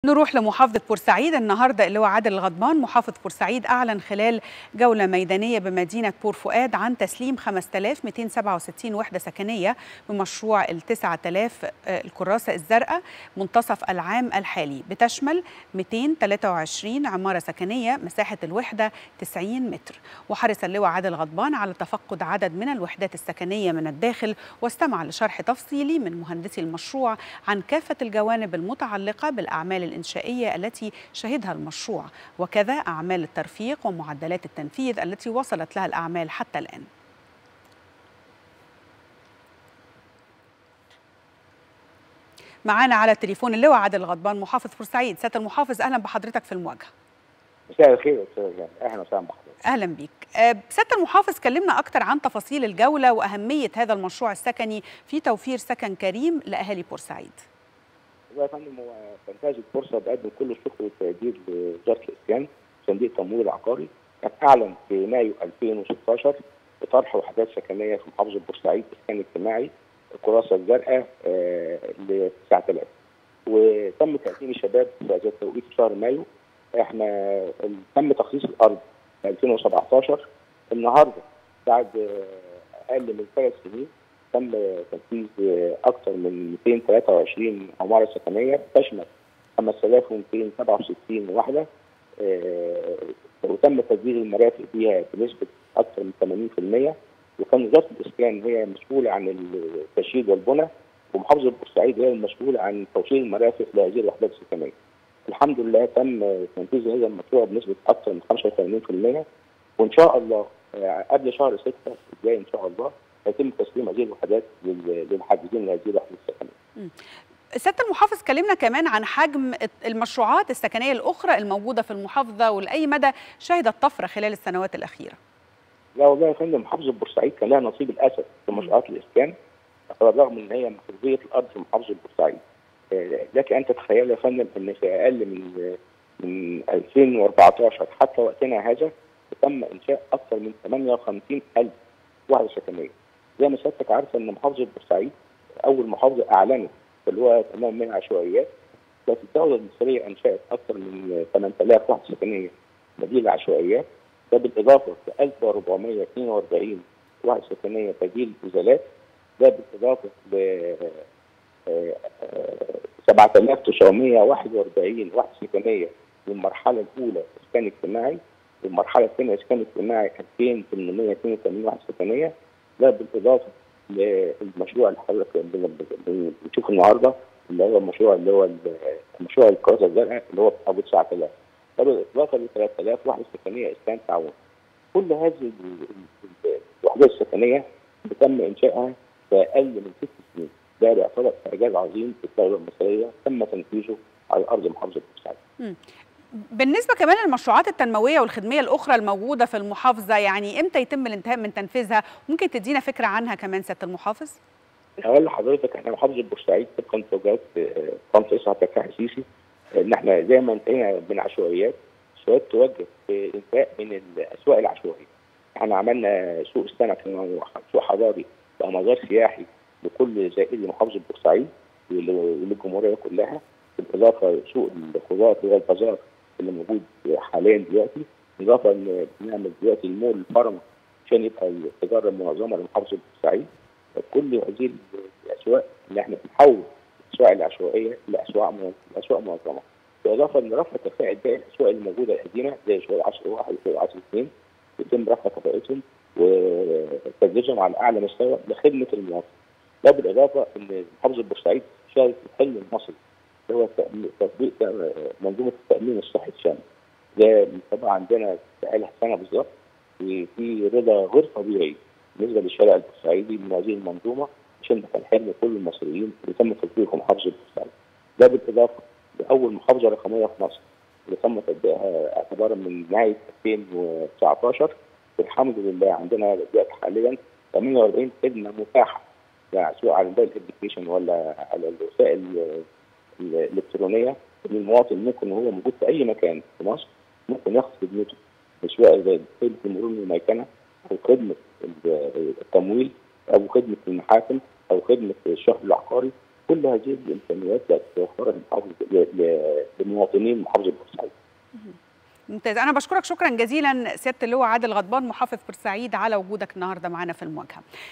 نروح لمحافظة بورسعيد النهاردة اللي هو عادل الغضبان محافظ بورسعيد أعلن خلال جولة ميدانية بمدينة بور فؤاد عن تسليم 5267 وحدة سكنية بمشروع ال 9000 الكراسة الزرقاء منتصف العام الحالي بتشمل 223 عمارة سكنية مساحة الوحدة 90 متر وحرص اللواء عادل غضبان على تفقد عدد من الوحدات السكنية من الداخل واستمع لشرح تفصيلي من مهندسي المشروع عن كافة الجوانب المتعلقة بالأعمال الإنشائية التي شهدها المشروع وكذا أعمال الترفيق ومعدلات التنفيذ التي وصلت لها الأعمال حتى الآن معانا على التليفون اللواء عادل الغضبان محافظ بورسعيد سياده المحافظ اهلا بحضرتك في المواجهه مساء الخير يا استاذ جان اهلا وسهلا بحضرتك اهلا بيك سياده المحافظ كلمنا اكتر عن تفاصيل الجوله واهميه هذا المشروع السكني في توفير سكن كريم لاهالي بورسعيد والله يا فندم هو بنتهز الفرصه بقدم كل الشكر والتقدير لوزاره الاسكان صندوق التمويل العقاري كان اعلن في مايو 2016 بطرح وحدات سكنيه في محافظه بورسعيد اسكان اجتماعي الكراسه الزرقاء آه ل 9000 وتم تقديم الشباب في هذا التوقيت في شهر مايو احنا تم تخصيص الارض في 2017 النهارده بعد اقل من ثلاث سنين تم تنفيذ اكثر من 223 عماره سكنيه تشمل 5267 وحده آه وتم تسجيل المرافق فيها بنسبه اكثر من 80% وكان وزاره الاسكان هي مسؤوله عن التشييد والبنى ومحافظه بورسعيد هي المسؤوله عن توصيل المرافق لهذه الوحدات السكنيه. الحمد لله تم تنفيذ هذا المشروع بنسبه اكثر من 85% وان شاء الله قبل شهر 6 الجاي ان شاء الله هيتم تسليم هذه الوحدات للحاجزين لهذه الوحدات السكنيه. سياده المحافظ كلمنا كمان عن حجم المشروعات السكنيه الاخرى الموجوده في المحافظه ولاي مدى شهدت طفره خلال السنوات الاخيره. لا والله يا فندم محافظه بورسعيد كان لها نصيب الاسد في مشروعات الاسكان رغم ان هي محافظيه الارض في محافظه بورسعيد. لك ان تتخيل يا فندم ان في اقل من من 2014 حتى وقتنا هذا تم انشاء اكثر من 58 الف وحده سكنيه. زي ما سيادتك عارفه ان محافظه بورسعيد اول محافظه اعلنت اللي هو تمام من عشوائيات كانت الدوله المصريه انشات اكثر من 8000 وحده سكنيه بديل عشوائيات ده بالاضافه ل 1442 وحده سكنيه بديل ازالات ده بالاضافه ل 7941 وحده سكنيه للمرحله الاولى اسكان اجتماعي والمرحله الثانيه اسكان اجتماعي 2882 وحده سكنيه ده بالاضافه للمشروع اللي حضرتك بنشوفه النهارده اللي هو المشروع اللي هو المشروع الكراسه الزرقاء اللي هو ابو 9000 ده بالاضافه ل 3000 وحده سكنيه اسكان تعاون كل هذه الوحدات السكنيه بتم انشائها في اقل من ست سنين ده يعتبر اعجاز عظيم في الدوله المصريه تم تنفيذه على ارض محافظه بورسعيد. بالنسبه كمان للمشروعات التنمويه والخدميه الاخرى الموجوده في المحافظه يعني امتى يتم الانتهاء من تنفيذها؟ ممكن تدينا فكره عنها كمان سياده المحافظ؟ اقول لحضرتك احنا محافظه بورسعيد طبقا لتوجيهات قناه رئيس عبد الفتاح السيسي ان احنا زي ما انتهينا من عشوائيات السؤال توجه بانتهاء من الاسواق العشوائيه. احنا عملنا سوق السمك سوق حضاري بقى مزار سياحي لكل زائري محافظه بورسعيد وللجمهوريه كلها بالاضافه سوق الخضار اللي هو البازار اللي موجود حاليا دلوقتي اضافه ان بنعمل دلوقتي المول الفرما عشان يبقى التجاره المنظمه لمحافظه بورسعيد كل هذه الاسواق اللي احنا بنحول الاسواق العشوائيه لاسواق لاسواق منظمه بالاضافه ان رفع كفاءه باقي الاسواق الموجوده القديمه زي سوق العصر واحد وسوق العصر اثنين يتم رفع كفاءتهم وتجهيزهم على اعلى مستوى لخدمه المواطن. ده بالاضافه ان محافظه بورسعيد شارك في الحلم المصري اللي هو تطبيق منظومه التامين الصحي الشامل. ده طبعا عندنا بقالها سنه بالظبط وفي رضا غير طبيعي بالنسبه للشارع البورسعيدي من هذه المنظومه عشان ده كان حلم كل المصريين اللي تم تطبيقه محافظه بورسعيد. ده بالاضافه لاول محافظه رقميه في مصر اللي تم تطبيقها اعتبارا من نهايه 2019 والحمد لله عندنا دلوقتي حاليا 48 خدمه متاحه يعني سواء على موبايل ابلكيشن ولا على الوسائل الالكترونيه ان المواطن ممكن وهو موجود في اي مكان في مصر ممكن ياخد خدمته سواء زي خدمه المرور والميكنه او خدمه التمويل او خدمه المحاكم او خدمه الشهر العقاري كل هذه الامكانيات بقت متوفره لمواطنين محافظه بورسعيد. ممتاز انا بشكرك شكرا جزيلا سياده اللواء عادل غضبان محافظ بورسعيد على وجودك النهارده معنا في المواجهه